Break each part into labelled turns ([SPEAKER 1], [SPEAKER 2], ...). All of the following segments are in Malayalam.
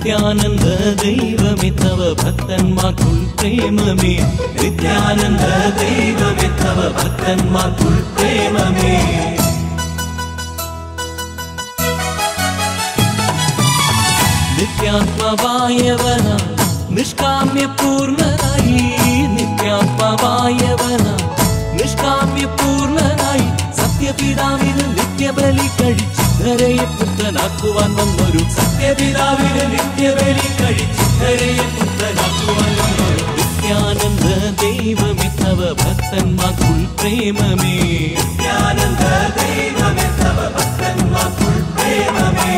[SPEAKER 1] നിത്യാനന്ദ ദൈവമേ തവ ഭക്തന്മാർക്കുൾ പ്രേമമേ നിത്യാനന്ദ ദൈവമേ തവ ഭക്തന്മാർക്കുൾ പ്രേമമേ നിത്യാത്മവായവന നിഷ്കാമ്യ പൂർണ്ണനായി നിത്യാത്മവായവന നിഷ്കാമ്യ പൂർണ്ണനായി സത്യപിതാവിന് നിത്യബലി കഴിച്ച് ധരയെ പുത്രനാക്കുവാൻ വന്നൊരു സത്യപിതാവിന് നിത്യബലി കഴിച്ച് ധരയെ പുത്രനാക്കുവാൻ വന്നൊരു നിത്യാനന്ദ ദൈവമേ തവ ഭക്തന്മാർക്കുൾ പ്രേമമേ നിത്യാനന്ദ ദൈവമേ തവ ഭക്തന്മാർക്കുൾ പ്രേമമേ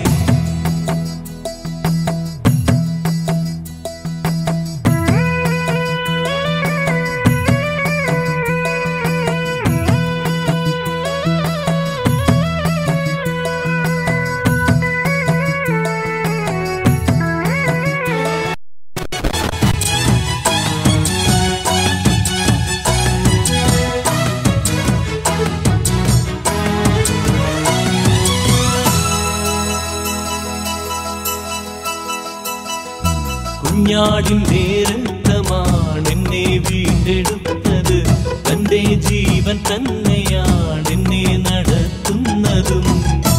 [SPEAKER 1] കുഞ്ഞാടിന്റെ രക്തമാണ് എന്നെ വീണ്ടെടുത്തത് തന്റെ ജീവൻ തന്നെയാണ് എന്നെ നടത്തുന്നതും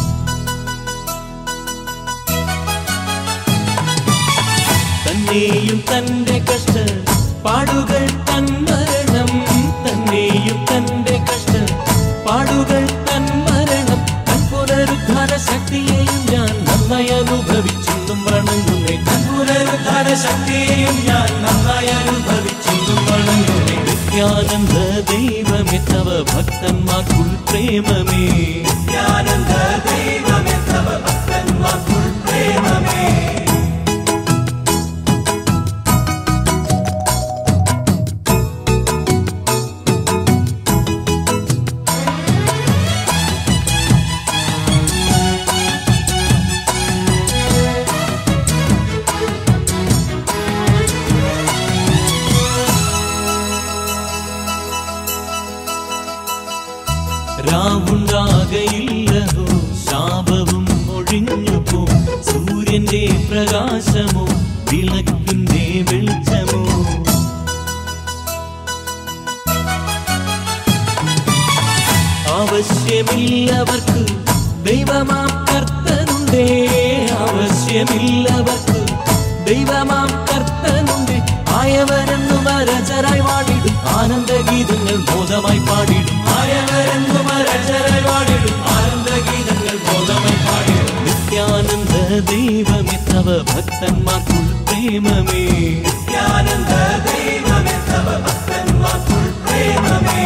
[SPEAKER 1] തന്നെയും തന്റെ കഷ്ട പാടുകൾ തന്മരണം തന്നെയും തന്റെ കഷ്ട പാടുകൾ തന്മരണം തൻ പുനരുദ്ധാന ശക്തിയെയും ഞാൻ നന്നായി അനുഭവിച്ചെന്നും വണങ്ങുന്നേ തൻ പുനരുദ്ധാന ശക്തിയെയും ഞാൻ നന്നായി അനുഭവിച്ചെന്നും വണങ്ങുന്നേ നിത്യാനന്ദ ദൈവമേ തവ ഭക്തന്മാർക്കുൾ പ്രേമമേ നിത്യാനന്ദ ദൈവമേ തവ ഭക്തന്മാർക്കുൾ പ്രേമമേ രാവുണ്ടാകയില്ലതോ ശാപവും ഒഴിഞ്ഞു പോ സൂര്യന്റെ പ്രകാശമോ വിളക്കിന്റെ വെളിച്ചമോ ആവശ്യമില്ലവർക്ക് ദൈവമാം കർത്തനുണ്ടേ ആവശ്യമില്ലവർക്ക് ദൈവമാം കർത്തനുണ്ട് ആയവരെന്നു മരചരായി പാടിടും ആനന്ദഗീതങ്ങൾ ബോധമായി പാടിടും ആയവരെന്നു മരചരായി പാടിടും ആനന്ദഗീതങ്ങൾ ബോധമായി പാടിടും നിത്യാനന്ദ ദൈവമേ തവ ഭക്തന്മാർക്കുൾ പ്രേമമേ നിത്യാനന്ദ ദൈവമേ തവ ഭക്തന്മാർക്കുൾ പ്രേമമേ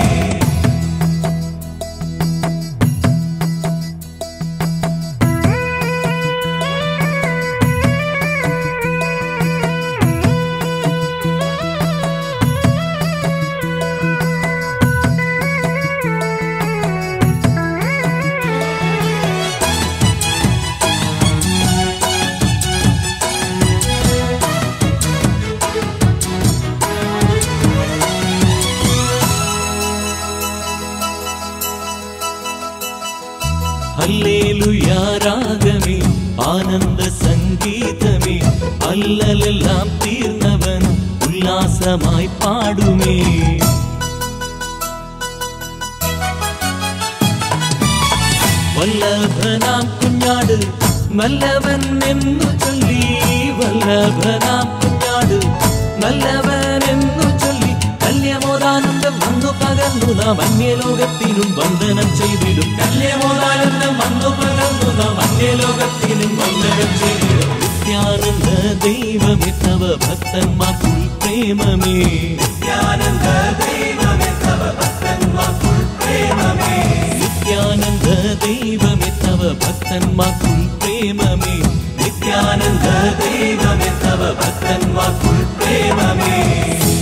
[SPEAKER 1] ഹല്ലേലുയാരാഗമേ ആനന്ദ സംഗീതമേ അല്ലലെല്ലാം തീർന്നവൻ ഉല്ലാസമായി പാടുമേ വല്ലഭനാം കുഞ്ഞാട് നല്ലവൻ എന്നു ചൊല്ലി വല്ലഭനാം കുഞ്ഞാട് നല്ലവൻ എന്നു ചൊല്ലി കല്യമോദാനന്ദം വന്നു പകർന്നു നാം അന്യലോകത്തിനും വന്ദനം ചെയ്തിടും കല്യമോദാനന്ദം വന്നു പകർന്നു നാം അന്യലോകത്തിനും വന്ദനം ചെയ്തിടും നിത്യാനന്ദ ദൈവമേ തവ ഭക്തന്മാർക്കുൾ പ്രേമമേ നിത്യാനന്ദ ദൈവമേ തവ ഭക്തന്മാർക്കുൾ പ്രേമമേ നിത്യാനന്ദ ദൈവമേ തവ ഭക്തന്മാർക്കുൾ പ്രേമമേ നിത്യാനന്ദ ദൈവമേ തവ ഭക്തന്മാർക്കുൾ പ്രേമമേ